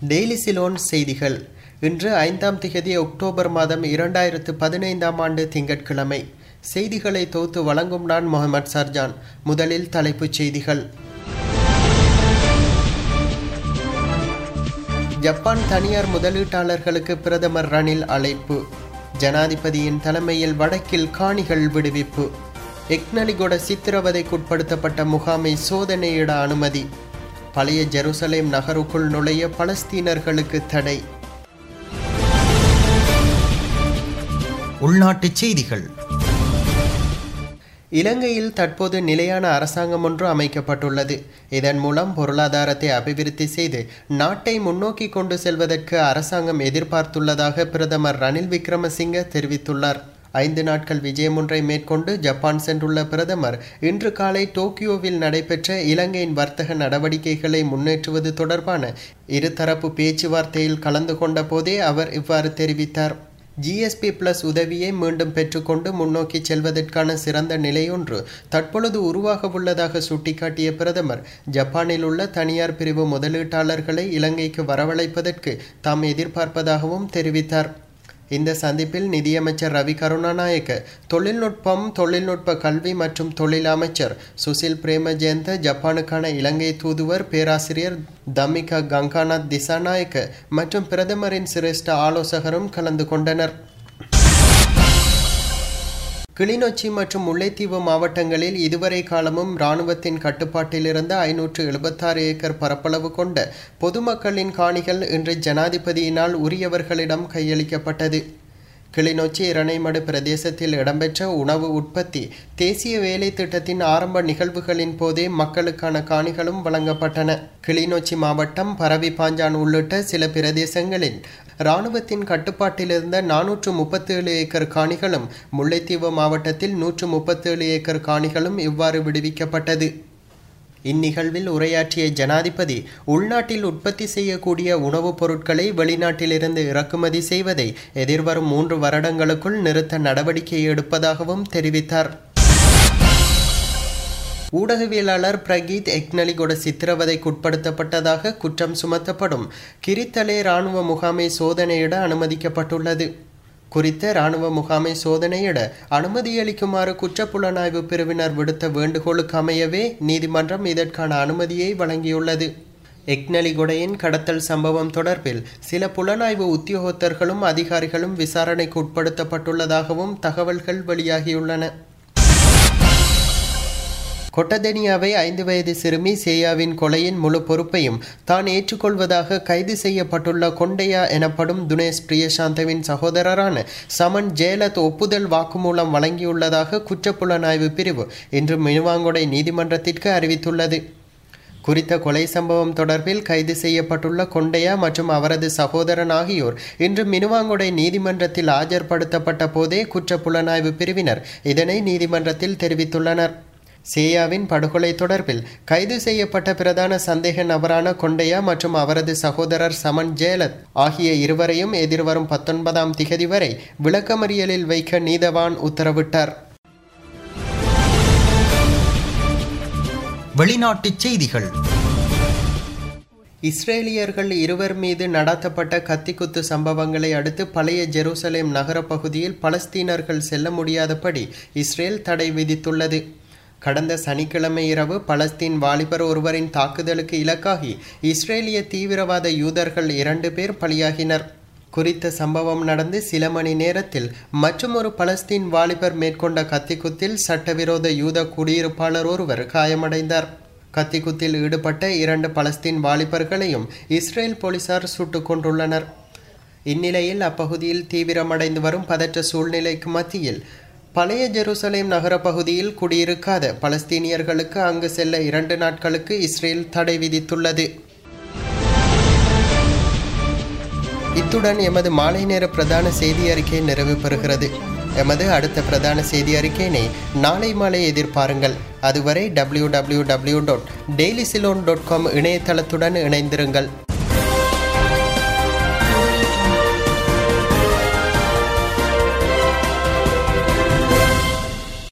daily Ceylon செய்திகள் இன்று ஐந்தாம் திகதி அக்டோபர் மாதம் இரண்டாயிரத்து பதினைந்தாம் ஆண்டு திங்கட்கிழமை செய்திகளை தொகுத்து வழங்கும் நான் முகமது சர்ஜான் முதலில் தலைப்புச் செய்திகள் ஜப்பான் தனியார் முதலீட்டாளர்களுக்கு பிரதமர் ரணில் அழைப்பு ஜனாதிபதியின் தலைமையில் வடக்கில் காணிகள் விடுவிப்பு எக்னலிகொட சித்திரவதைக்குட்படுத்தப்பட்ட முகாமை சோதனையிட அனுமதி பழைய ஜெருசலேம் நகருக்குள் நுழைய பலஸ்தீனர்களுக்கு தடை உள்நாட்டுச் செய்திகள் இலங்கையில் தற்போது நிலையான அரசாங்கம் ஒன்று அமைக்கப்பட்டுள்ளது இதன் மூலம் பொருளாதாரத்தை அபிவிருத்தி செய்து நாட்டை முன்னோக்கி கொண்டு செல்வதற்கு அரசாங்கம் எதிர்பார்த்துள்ளதாக பிரதமர் ரணில் விக்ரமசிங்க தெரிவித்துள்ளார் ஐந்து நாட்கள் விஜயம் ஒன்றை மேற்கொண்டு ஜப்பான் சென்றுள்ள பிரதமர் இன்று காலை டோக்கியோவில் நடைபெற்ற இலங்கையின் வர்த்தக நடவடிக்கைகளை முன்னேற்றுவது தொடர்பான இருதரப்பு பேச்சுவார்த்தையில் கலந்து கொண்ட போதே அவர் இவ்வாறு தெரிவித்தார் ஜிஎஸ்பி பிளஸ் உதவியை மீண்டும் பெற்றுக்கொண்டு முன்னோக்கி செல்வதற்கான சிறந்த நிலையொன்று தற்பொழுது உருவாக உள்ளதாக சுட்டிக்காட்டிய பிரதமர் ஜப்பானில் உள்ள தனியார் பிரிவு முதலீட்டாளர்களை இலங்கைக்கு வரவழைப்பதற்கு தாம் எதிர்பார்ப்பதாகவும் தெரிவித்தார் இந்த சந்திப்பில் நிதியமைச்சர் ரவி கருணாநாயக்க தொழில்நுட்பம் தொழில்நுட்ப கல்வி மற்றும் தொழில் அமைச்சர் சுசில் பிரேமஜெயந்த ஜப்பானுக்கான இலங்கை தூதுவர் பேராசிரியர் தமிகா கங்காநாத் திசாநாயக்க மற்றும் பிரதமரின் சிரேஷ்ட ஆலோசகரும் கலந்து கொண்டனர் கிளிநொச்சி மற்றும் முல்லைத்தீவு மாவட்டங்களில் இதுவரை காலமும் இராணுவத்தின் கட்டுப்பாட்டில் இருந்த ஐநூற்று எழுபத்தாறு ஏக்கர் பரப்பளவு கொண்ட பொதுமக்களின் காணிகள் இன்று ஜனாதிபதியினால் உரியவர்களிடம் கையளிக்கப்பட்டது கிளிநொச்சி இரணைமடு பிரதேசத்தில் இடம்பெற்ற உணவு உற்பத்தி தேசிய வேலை திட்டத்தின் ஆரம்ப நிகழ்வுகளின் போதே மக்களுக்கான காணிகளும் வழங்கப்பட்டன கிளிநொச்சி மாவட்டம் பரவி பாஞ்சான் உள்ளிட்ட சில பிரதேசங்களில் இராணுவத்தின் கட்டுப்பாட்டில் இருந்த நானூற்று முப்பத்தேழு ஏக்கர் காணிகளும் முல்லைத்தீவு மாவட்டத்தில் நூற்று முப்பத்தேழு ஏக்கர் காணிகளும் இவ்வாறு விடுவிக்கப்பட்டது இந்நிகழ்வில் உரையாற்றிய ஜனாதிபதி உள்நாட்டில் உற்பத்தி செய்யக்கூடிய உணவுப் பொருட்களை வெளிநாட்டிலிருந்து இறக்குமதி செய்வதை எதிர்வரும் மூன்று வருடங்களுக்குள் நிறுத்த நடவடிக்கை எடுப்பதாகவும் தெரிவித்தார் ஊடகவியலாளர் பிரகீத் எக்னலிகொட சித்திரவதைக்குட்படுத்தப்பட்டதாக குற்றம் சுமத்தப்படும் கிரித்தலே இராணுவ முகாமை சோதனையிட அனுமதிக்கப்பட்டுள்ளது குறித்த இராணுவ முகாமை சோதனையிட அனுமதியளிக்குமாறு குற்றப்புலனாய்வு பிரிவினர் விடுத்த வேண்டுகோளுக்கு அமையவே நீதிமன்றம் இதற்கான அனுமதியை வழங்கியுள்ளது எக்னலிகொடையின் கடத்தல் சம்பவம் தொடர்பில் சில புலனாய்வு உத்தியோகத்தர்களும் அதிகாரிகளும் விசாரணைக்கு உட்படுத்தப்பட்டுள்ளதாகவும் தகவல்கள் வெளியாகியுள்ளன கொட்டதெனியாவை ஐந்து வயது சிறுமி சேயாவின் கொலையின் முழு பொறுப்பையும் தான் ஏற்றுக்கொள்வதாக கைது செய்யப்பட்டுள்ள கொண்டையா எனப்படும் துனேஷ் பிரியசாந்தவின் சகோதரரான சமன் ஜெயலத் ஒப்புதல் வாக்குமூலம் வழங்கியுள்ளதாக குற்றப்புலனாய்வு பிரிவு இன்று மினுவாங்கொடை நீதிமன்றத்திற்கு அறிவித்துள்ளது குறித்த கொலை சம்பவம் தொடர்பில் கைது செய்யப்பட்டுள்ள கொண்டையா மற்றும் அவரது சகோதரன் ஆகியோர் இன்று மினுவாங்குடை நீதிமன்றத்தில் ஆஜர்படுத்தப்பட்ட போதே குற்ற புலனாய்வு பிரிவினர் இதனை நீதிமன்றத்தில் தெரிவித்துள்ளனர் சேயாவின் படுகொலை தொடர்பில் கைது செய்யப்பட்ட பிரதான சந்தேக நபரான கொண்டையா மற்றும் அவரது சகோதரர் சமன் ஜெயலத் ஆகிய இருவரையும் எதிர்வரும் பத்தொன்பதாம் திகதி வரை விளக்கமறியலில் வைக்க நீதவான் உத்தரவிட்டார் வெளிநாட்டுச் செய்திகள் இஸ்ரேலியர்கள் இருவர் மீது நடாத்தப்பட்ட கத்திக்குத்து சம்பவங்களை அடுத்து பழைய ஜெருசலேம் நகர பகுதியில் பலஸ்தீனர்கள் செல்ல முடியாதபடி இஸ்ரேல் தடை விதித்துள்ளது கடந்த சனிக்கிழமை இரவு பலஸ்தீன் வாலிபர் ஒருவரின் தாக்குதலுக்கு இலக்காகி இஸ்ரேலிய தீவிரவாத யூதர்கள் இரண்டு பேர் பலியாகினர் குறித்த சம்பவம் நடந்து சில மணி நேரத்தில் மற்றொரு பலஸ்தீன் வாலிபர் மேற்கொண்ட கத்திக்குத்தில் சட்டவிரோத யூத குடியிருப்பாளர் ஒருவர் காயமடைந்தார் கத்திக்குத்தில் ஈடுபட்ட இரண்டு பலஸ்தீன் வாலிபர்களையும் இஸ்ரேல் போலீசார் சுட்டுக் கொண்டுள்ளனர் இந்நிலையில் அப்பகுதியில் தீவிரமடைந்து வரும் பதற்ற சூழ்நிலைக்கு மத்தியில் பழைய ஜெருசலேம் நகர பகுதியில் குடியிருக்காத பலஸ்தீனியர்களுக்கு அங்கு செல்ல இரண்டு நாட்களுக்கு இஸ்ரேல் தடை விதித்துள்ளது இத்துடன் எமது மாலை நேர பிரதான செய்தி அறிக்கை நிறைவு பெறுகிறது எமது அடுத்த பிரதான செய்தி அறிக்கையினை நாளை மாலை எதிர்பாருங்கள் அதுவரை W W W dot daily Ceylon dot com இணையதளத்துடன் இணைந்திருங்கள்